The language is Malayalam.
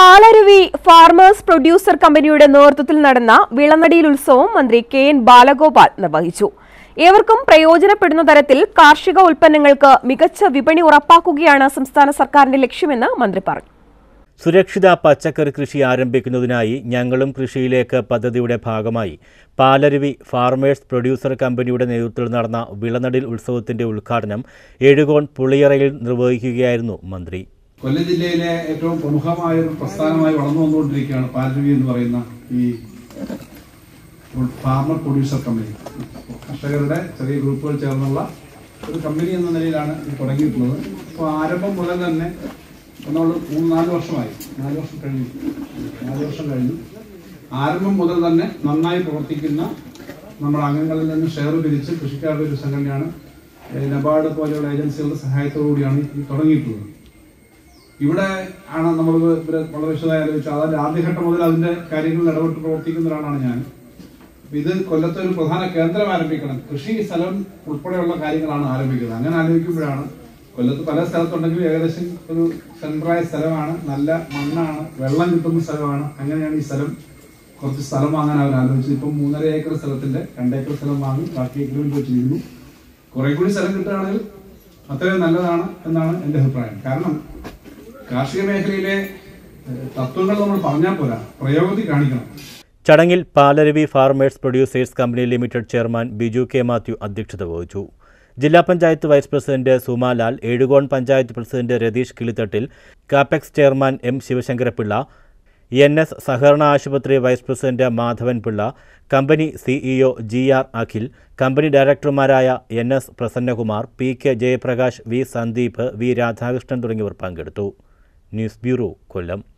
പാലരുവി ഫാർമേഴ്സ് പ്രൊഡ്യൂസർ കമ്പനിയുടെ നേതൃത്വത്തിൽ നടന്ന വിളനടിയിൽ ഉത്സവം മന്ത്രി കെ എൻ ബാലഗോപാൽ നിർവഹിച്ചു ഏവർക്കും പ്രയോജനപ്പെടുന്ന തരത്തിൽ കാർഷിക ഉൽപ്പന്നങ്ങൾക്ക് മികച്ച വിപണി ഉറപ്പാക്കുകയാണ് സംസ്ഥാന സർക്കാരിന്റെ ലക്ഷ്യമെന്ന് മന്ത്രി പറഞ്ഞു സുരക്ഷിത പച്ചക്കറി കൃഷി ആരംഭിക്കുന്നതിനായി ഞങ്ങളും കൃഷിയിലേക്ക് പദ്ധതിയുടെ ഭാഗമായി പാലരുവി ഫാർമേഴ്സ് പ്രൊഡ്യൂസർ കമ്പനിയുടെ നേതൃത്വത്തിൽ നടന്ന വിളനടിൽ ഉത്സവത്തിന്റെ ഉദ്ഘാടനം എഴുകോൺ പുളിയറയിൽ നിർവഹിക്കുകയായിരുന്നു മന്ത്രി കൊല്ലം ജില്ലയിലെ ഏറ്റവും പ്രമുഖമായ ഒരു പ്രസ്ഥാനമായി വളർന്നു വന്നുകൊണ്ടിരിക്കുകയാണ് പാലരുവി എന്ന് പറയുന്ന ഈ ഫാർമർ പ്രൊഡ്യൂസർ കമ്പനി കർഷകരുടെ ചെറിയ ഗ്രൂപ്പുകൾ ചേർന്നുള്ള ഒരു കമ്പനി എന്ന നിലയിലാണ് ഇത് തുടങ്ങിയിട്ടുള്ളത് അപ്പോൾ ആരംഭം മുതൽ തന്നെ നമ്മൾ മൂന്ന് നാല് വർഷമായി നാല് വർഷം കഴിഞ്ഞു നാല് വർഷം കഴിഞ്ഞു ആരംഭം മുതൽ തന്നെ നന്നായി പ്രവർത്തിക്കുന്ന നമ്മുടെ അംഗങ്ങളിൽ നിന്ന് ഷെയർ പിരിച്ച് കൃഷിക്കാരുടെ ഒരു സംഘടനയാണ് ഏഹ് നബാർഡ് പോലെയുള്ള ഏജൻസികളുടെ സഹായത്തോടു കൂടിയാണ് ഇത് തുടങ്ങിയിട്ടുള്ളത് ഇവിടെ ആണ് നമ്മൾ ഇവരെ വളരെ വിശദമായി ആലോചിച്ചത് അതിന്റെ ആദ്യഘട്ടം മുതൽ അതിന്റെ കാര്യങ്ങളിൽ ഇടപെട്ട് പ്രവർത്തിക്കുന്ന ഒരാളാണ് ഞാൻ അപ്പൊ ഇത് കൊല്ലത്തെ ഒരു പ്രധാന കേന്ദ്രം ആരംഭിക്കണം കൃഷി സ്ഥലം ഉൾപ്പെടെയുള്ള കാര്യങ്ങളാണ് ആരംഭിക്കുന്നത് അങ്ങനെ ആലോചിക്കുമ്പോഴാണ് കൊല്ലത്ത് പല സ്ഥലത്തുണ്ടെങ്കിലും ഏകദേശം ഒരു സെൻട്രായ സ്ഥലമാണ് നല്ല മണ്ണാണ് വെള്ളം കിട്ടുന്ന സ്ഥലമാണ് അങ്ങനെയാണ് ഈ സ്ഥലം കുറച്ച് സ്ഥലം വാങ്ങാൻ അവർ ആലോചിച്ചത് ഇപ്പം മൂന്നര ഏക്കർ സ്ഥലത്തിന്റെ രണ്ടേക്കർ സ്ഥലം വാങ്ങി ബാക്കി എഗ്രിമെന്റ് വെച്ചിരിക്കുന്നു കുറെ കൂടി സ്ഥലം കിട്ടുകയാണെങ്കിൽ അത്രയും നല്ലതാണ് എന്നാണ് എന്റെ അഭിപ്രായം കാരണം കാർഷിക മേഖലയിലെ ഏഹ്, തത്വങ്ങൾ നമ്മൾ പറഞ്ഞാൽ പോരാ പ്രയോഗത്തിൽ കാണിക്കണം ചടങ്ങിൽ Palaruvi farmers producers company limited chairman Biju K Mathew അധ്യക്ഷത വഹിച്ചു ജില്ലാ panchayat vice president Sumalal Ezhukone panchayat president Ratheesh Kilithattil Kapex chairman M Sivasankara Pillai N S സഹകരണ ആശുപത്രി vice president Madhavan Pillai company CEO G R Akhil company ഡയറക്ടർമാരായ N S Prasannakumar P K Jayaprakash V Sandeep V Radhakrishnan തുടങ്ങിയവർ പങ്കെടുത്തു ന്യൂസ് ബ്യൂറോ കൊല്ലം